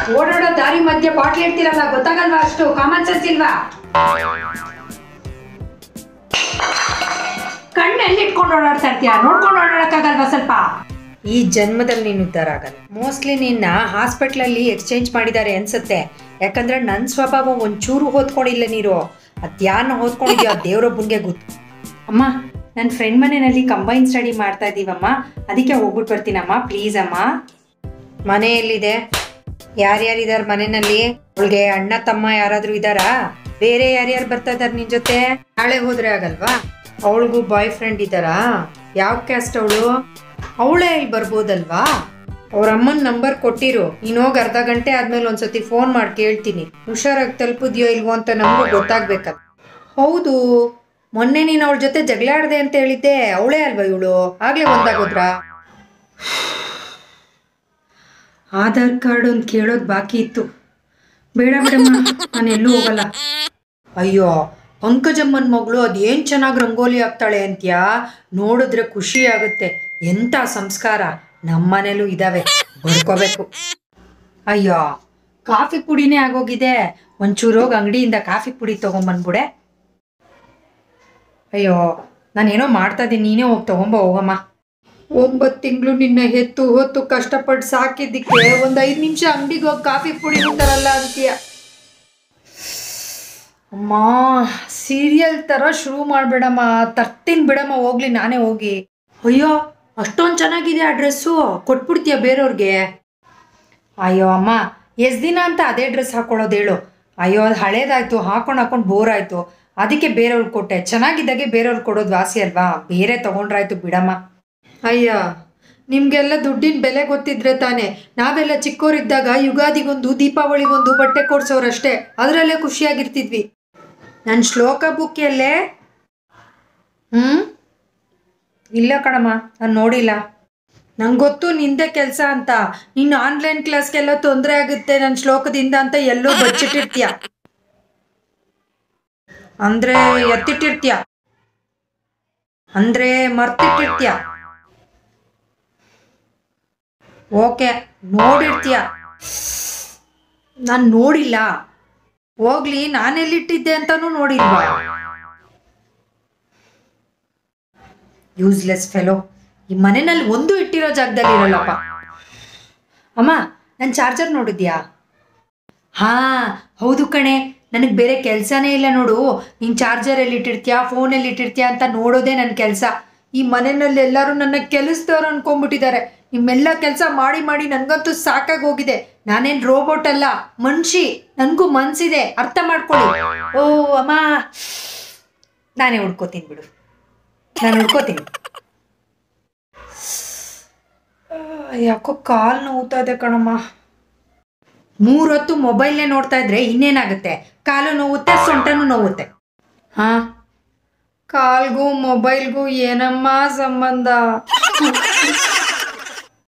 ಓಡಾಡೋ ದಾರಿ ಮಧ್ಯೆ ಬಾಟ್ಲಿ ಇಡ್ತೀರಲ್ಲ ಗೊತ್ತಾಗಲ್ವಾ ಅಷ್ಟು ಕಾಮನ್ ಸೆನ್ಸ್ ಇಲ್ವಾ ಕಣ್ಣೆಲ್ಲಿ ಇಟ್ಕೊಂಡು ಓಡಾಡ್ತಾ ಇರ್ತೀಯ ನೋಡ್ಕೊಂಡು ಓಡಾಡಕ್ಕಾಗಲ್ವಾ ಸ್ವಲ್ಪ ಈ ಜನ್ಮದಲ್ಲಿ ನೀನು ಉದ್ಧಾರ ಆಗಲ್ಲ ಮೋಸ್ಟ್ಲಿ ನಿನ್ನ ಹಾಸ್ಪಿಟ್ಲಲ್ಲಿ ಎಕ್ಸ್ಚೇಂಜ್ ಮಾಡಿದ್ದಾರೆ ಅನ್ಸುತ್ತೆ ಯಾಕಂದ್ರೆ ನನ್ನ ಸ್ವಭಾವ ಒಂಚೂರು ಹೊತ್ಕೊಂಡಿಲ್ಲ ನೀರು ಅದ್ಯಾನ ಹೊತ್ಕೊಂಡಿದ್ಯೋ ಆ ದೇವ್ರೊಬ್ಬನ್ಗೆ ಗೊತ್ತು ಅಮ್ಮ ನನ್ನ ಫ್ರೆಂಡ್ ಮನೆಯಲ್ಲಿ ಕಂಬೈನ್ ಸ್ಟಡಿ ಮಾಡ್ತಾ ಇದ್ದೀವಮ್ಮ ಅದಕ್ಕೆ ಹೋಗ್ಬಿಟ್ಟು ಬರ್ತೀನಮ್ಮ ಪ್ಲೀಸ್ ಅಮ್ಮ ಮನೆಯಲ್ಲಿದೆ ಯಾರ್ಯಾರಿದಾರ ಮನೆಯಲ್ಲಿ ಅವಳಿಗೆ ಅಣ್ಣ ತಮ್ಮ ಯಾರಾದ್ರೂ ಇದಾರಾ ಬೇರೆ ಯಾರ್ಯಾರು ಬರ್ತಾ ಇದಾರೆ ನಿನ್ ಜೊತೆ ನಾಳೆ ಹೋದ್ರೆ ಆಗಲ್ವಾ ಅವಳಿಗೂ ಬಾಯ್ ಫ್ರೆಂಡ್ ಇದ್ದಾರಾ ಯಾವ ಕ್ಯಾಸ್ಟ್ ಅವಳು ಅವಳೇ ಇಲ್ಲಿ ಬರ್ಬೋದಲ್ವಾ ಅವ್ರ ಅಮ್ಮನ ನಂಬರ್ ಕೊಟ್ಟಿರು ನೀನು ಹೋಗಿ ಅರ್ಧ ಗಂಟೆ ಆದ್ಮೇಲೆ ಒಂದ್ಸತಿ ಫೋನ್ ಮಾಡಿ ಕೇಳ್ತೀನಿ ಹುಷಾರಾಗಿ ತಲುಪಿದ್ಯೋ ಇಲ್ವೋ ಅಂತ ನಮಗೂ ಗೊತ್ತಾಗ್ಬೇಕಲ್ಲ ಹೌದು ಮೊನ್ನೆ ನೀನು ಅವಳ ಜೊತೆ ಜಗಳ ಆಡ್ದೆ ಅಂತ ಹೇಳಿದ್ದೆ ಅವಳೇ ಅಲ್ವಾ ಇವಳು ಆಗ್ಲೇ ಒಂದಾಗೋದ್ರಾ ಆಧಾರ್ ಕಾರ್ಡ್ ಒಂದು ಕೇಳೋದು ಬಾಕಿ ಇತ್ತು ಬೇಡ ಬಿಡಮ್ಮ ನಾನು ಎಲ್ಲೂ ಹೋಗಲ್ಲ ಅಯ್ಯೋ ಪಂಕಜಮ್ಮನ ಮಗಳು ಅದೇನು ಚೆನ್ನಾಗಿ ರಂಗೋಲಿ ಹಾಕ್ತಾಳೆ ಅಂತ್ಯಾ ನೋಡಿದ್ರೆ ಖುಷಿ ಆಗುತ್ತೆ ಎಂಥ ಸಂಸ್ಕಾರ ನಮ್ಮನೇಲೂ ಇದಾವೆ ಬರ್ಕೋಬೇಕು ಅಯ್ಯೋ ಕಾಫಿ ಪುಡಿನೇ ಆಗೋಗಿದೆ ಒಂಚೂರು ಹೋಗಿ ಅಂಗಡಿಯಿಂದ ಕಾಫಿ ಪುಡಿ ತೊಗೊಂಬಂದ್ಬಿಡೆ ಅಯ್ಯೋ ನಾನೇನೋ ಮಾಡ್ತಾ ಇದ್ದೀನಿ ನೀನೇ ಹೋಗಿ ತಗೊಂಬ ಹೋಗಮ್ಮ ಒಂಬತ್ತು ತಿಂಗಳು ನಿನ್ನ ಹೆತ್ತು ಹೊತ್ತು ಕಷ್ಟಪಟ್ಟು ಸಾಕಿದ್ದಕ್ಕೆ ಒಂದು ಐದು ನಿಮಿಷ ಅಂಗಡಿಗೆ ಹೋಗಿ ಕಾಫಿ ಪುಡಿ ತರಲ್ಲ ಅಂತೀಯ ಅಮ್ಮ ಸೀರಿಯಲ್ ಥರ ಶುರು ಮಾಡಬೇಡಮ್ಮ ತರ್ತೀನಿ ಬಿಡಮ್ಮ ಹೋಗ್ಲಿ ನಾನೇ ಹೋಗಿ ಅಯ್ಯೋ ಅಷ್ಟೊಂದು ಚೆನ್ನಾಗಿದೆ ಆ ಡ್ರೆಸ್ಸು ಕೊಟ್ಬಿಡ್ತೀಯ ಬೇರೆಯವ್ರಿಗೆ ಅಯ್ಯೋ ಅಮ್ಮ ಎಷ್ಟು ದಿನ ಅಂತ ಅದೇ ಡ್ರೆಸ್ ಹಾಕೊಳ್ಳೋದು ಹೇಳು ಅಯ್ಯೋ ಅದು ಹಳೇದಾಯ್ತು ಹಾಕೊಂಡು ಹಾಕೊಂಡು ಬೋರ್ ಆಯ್ತು ಅದಕ್ಕೆ ಬೇರೆಯವ್ರಿಗೆ ಕೊಟ್ಟೆ ಚೆನ್ನಾಗಿದ್ದಾಗೆ ಬೇರೆಯವ್ರಿಗೆ ಕೊಡೋದು ವಾಸಿ ಅಲ್ವಾ ಬೇರೆ ತಗೊಂಡ್ರಾಯ್ತು ಬಿಡಮ್ಮ ಅಯ್ಯ ನಿಮಗೆಲ್ಲ ದುಡ್ಡಿನ ಬೆಲೆ ಗೊತ್ತಿದ್ರೆ ತಾನೇ ನಾವೆಲ್ಲ ಚಿಕ್ಕವರಿದ್ದಾಗ ಯುಗಾದಿಗೊಂದು ದೀಪಾವಳಿಗೊಂದು ಬಟ್ಟೆ ಕೊಡ್ಸೋರಷ್ಟೇ ಅದರಲ್ಲೇ ಖುಷಿಯಾಗಿರ್ತಿದ್ವಿ ನನ್ನ ಶ್ಲೋಕ ಬುಕ್ ಎಲ್ಲೇ ಹ್ಞೂ ಇಲ್ಲ ಕಣಮ್ಮ ನಾನು ನೋಡಿಲ್ಲ ನಂಗೆ ಗೊತ್ತು ನಿಂದೆ ಕೆಲಸ ಅಂತ ನೀನು ಆನ್ಲೈನ್ ಕ್ಲಾಸ್ಗೆಲ್ಲ ತೊಂದರೆ ಆಗುತ್ತೆ ನನ್ನ ಶ್ಲೋಕದಿಂದ ಅಂತ ಎಲ್ಲೋ ಬಚ್ಚಿಟ್ಟಿರ್ತೀಯ ಅಂದ್ರೆ ಎತ್ತಿಟ್ಟಿರ್ತೀಯ ಅಂದ್ರೆ ಮರ್ತಿಟ್ಟಿರ್ತೀಯ ಓಕೆ ನೋಡಿರ್ತೀಯ ನಾನು ನೋಡಿಲ್ಲ ಹೋಗ್ಲಿ ನಾನೆಲ್ಲಿಟ್ಟಿದ್ದೆ ಅಂತಾನೂ ನೋಡಿಲ್ವಾ ಯೂಸ್ಲೆಸ್ ಫೆಲೋ ಈ ಮನೆಯಲ್ಲಿ ಒಂದು ಇಟ್ಟಿರೋ ಜಾಗದಲ್ಲಿ ಇರಲ್ಲಪ್ಪ ಅಮ್ಮ ನನ್ನ ಚಾರ್ಜರ್ ನೋಡಿದ್ಯಾ ಹಾ ಹೌದು ಕಣೆ ನನಗೆ ಬೇರೆ ಕೆಲಸನೇ ಇಲ್ಲ ನೋಡು ನೀನು ಚಾರ್ಜರ್ ಎಲ್ಲಿ ಇಟ್ಟಿರ್ತೀಯಾ ಫೋನಲ್ಲಿ ಇಟ್ಟಿರ್ತೀಯಾ ಅಂತ ನೋಡೋದೇ ನನ್ನ ಕೆಲಸ ಈ ಮನೆಯಲ್ಲಿ ಎಲ್ಲರೂ ನನ್ನ ಕೆಲಸದವ್ರು ಅನ್ಕೊಂಡ್ಬಿಟ್ಟಿದ್ದಾರೆ ನಿಮ್ಮೆಲ್ಲ ಕೆಲಸ ಮಾಡಿ ಮಾಡಿ ನನಗಂತೂ ಸಾಕಾಗಿ ಹೋಗಿದೆ ನಾನೇನು ರೋಬೋಟ್ ಅಲ್ಲ ಮನ್ಷಿ ನನಗೂ ಮನ್ಸಿದೆ ಅರ್ಥ ಮಾಡ್ಕೊಳ್ಳಿ ಓ ಅಮ್ಮ ನಾನೇ ಹುಡ್ಕೋತೀನಿ ಬಿಡು ನಾನು ಹುಡ್ಕೋತೀನಿ ಆ, ಯಾಕೋ ಕಾಲು ನೋವ್ತಾ ಇದೆ ಕಣಮ್ಮ ಮೂರೊತ್ತು ಮೊಬೈಲ್ನೇ ನೋಡ್ತಾ ಇದ್ರೆ ಇನ್ನೇನಾಗುತ್ತೆ ಕಾಲು ನೋವುತ್ತೆ ಸೊಂಟನೂ ನೋವುತ್ತೆ ಹಾ ಕಾಲ್ಗೂ ಮೊಬೈಲ್ಗೂ ಏನಮ್ಮ ಸಂಬಂಧ